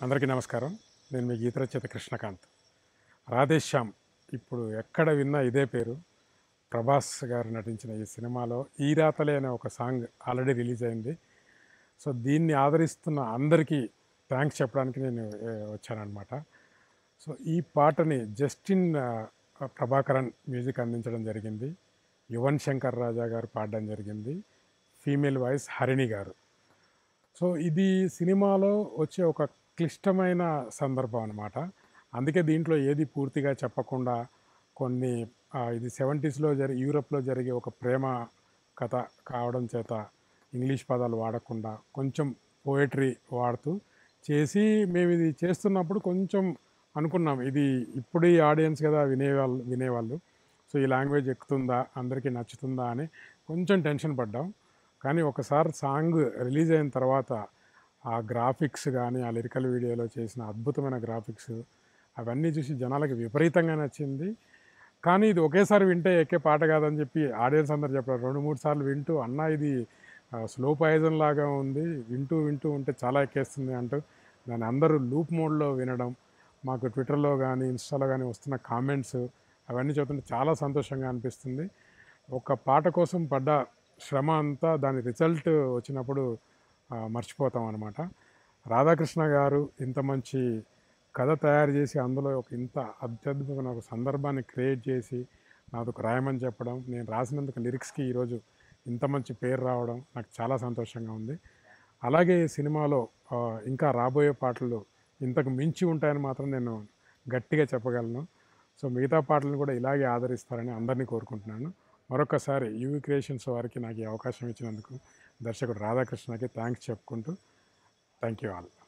అందరికీ నమస్కారం నేను మీ గీతరచయిత కృష్ణకాంత్ రాధేశ్యామ్ ఇప్పుడు ఎక్కడ విన్నా ఇదే పేరు ప్రభాస్ గారు నటించిన ఈ సినిమాలో ఈ రాతలే అనే ఒక సాంగ్ ఆల్రెడీ రిలీజ్ అయింది సో దీన్ని ఆదరిస్తున్న అందరికీ థ్యాంక్స్ చెప్పడానికి నేను ఏ, వచ్చానన్నమాట సో ఈ పాటని జస్టిన్ ఆ, ప్రభాకరన్ మ్యూజిక్ అందించడం జరిగింది యువన్ శంకర్ రాజా గారు పాడడం జరిగింది ఫీమేల్ వాయిస్ హరిణి గారు సో ఇది సినిమాలో వచ్చే ఒక క్లిష్టమైన సందర్భం అనమాట అందుకే దీంట్లో ఏది పూర్తిగా చెప్పకుండా కొన్ని ఆ, ఇది సెవెంటీస్లో జరి యూరప్లో జరిగే ఒక ప్రేమ కథ కావడం చేత ఇంగ్లీష్ పదాలు వాడకుండా కొంచెం పోయట్రీ వాడుతూ చేసి మేము ఇది చేస్తున్నప్పుడు కొంచెం అనుకున్నాం ఇది ఇప్పుడు ఈ ఆడియన్స్ కదా వినేవాళ్ళు వినేవాళ్ళు సో ఈ లాంగ్వేజ్ ఎక్కుతుందా అందరికీ నచ్చుతుందా అని కొంచెం టెన్షన్ పడ్డాం కానీ ఒకసారి సాంగ్ రిలీజ్ అయిన తర్వాత ఆ గ్రాఫిక్స్ కానీ ఆ లిరికల్ వీడియోలో చేసిన అద్భుతమైన గ్రాఫిక్స్ అవన్నీ చూసి జనాలకి విపరీతంగా నచ్చింది కానీ ఇది ఒకేసారి వింటే ఎక్కే పాట కాదని చెప్పి ఆడియన్స్ అందరు చెప్పారు రెండు మూడు సార్లు వింటూ అన్న ఇది స్లో పాయిజన్ లాగా ఉంది వింటూ వింటూ ఉంటే చాలా ఎక్కేస్తుంది అంటూ దాన్ని అందరూ లూప్ మోడ్లో వినడం మాకు ట్విట్టర్లో కానీ ఇన్స్టాలో కానీ వస్తున్న కామెంట్స్ అవన్నీ చూస్తుంటే చాలా సంతోషంగా అనిపిస్తుంది ఒక పాట కోసం పడ్డ శ్రమ అంతా దాని రిజల్ట్ వచ్చినప్పుడు ఆ, మర్చిపోతాం అనమాట రాధాకృష్ణ గారు ఇంత మంచి కథ తయారు చేసి అందులో ఒక ఇంత అత్యద్భుతమైన ఒక సందర్భాన్ని క్రియేట్ చేసి నాది రాయమని చెప్పడం నేను రాసినందుకు లిరిక్స్కి ఈరోజు ఇంత మంచి పేరు రావడం నాకు చాలా సంతోషంగా ఉంది అలాగే ఈ సినిమాలో ఆ, ఇంకా రాబోయే పాటలు ఇంతకు మించి ఉంటాయని మాత్రం నేను గట్టిగా చెప్పగలను సో మిగతా పాటలను కూడా ఇలాగే ఆదరిస్తారని అందరినీ కోరుకుంటున్నాను మరొకసారి యూవి క్రియేషన్స్ వారికి నాకు ఈ అవకాశం ఇచ్చినందుకు దర్శకుడు రాధాకృష్ణకి థ్యాంక్స్ చెప్పుకుంటూ థ్యాంక్ యూ ఆల్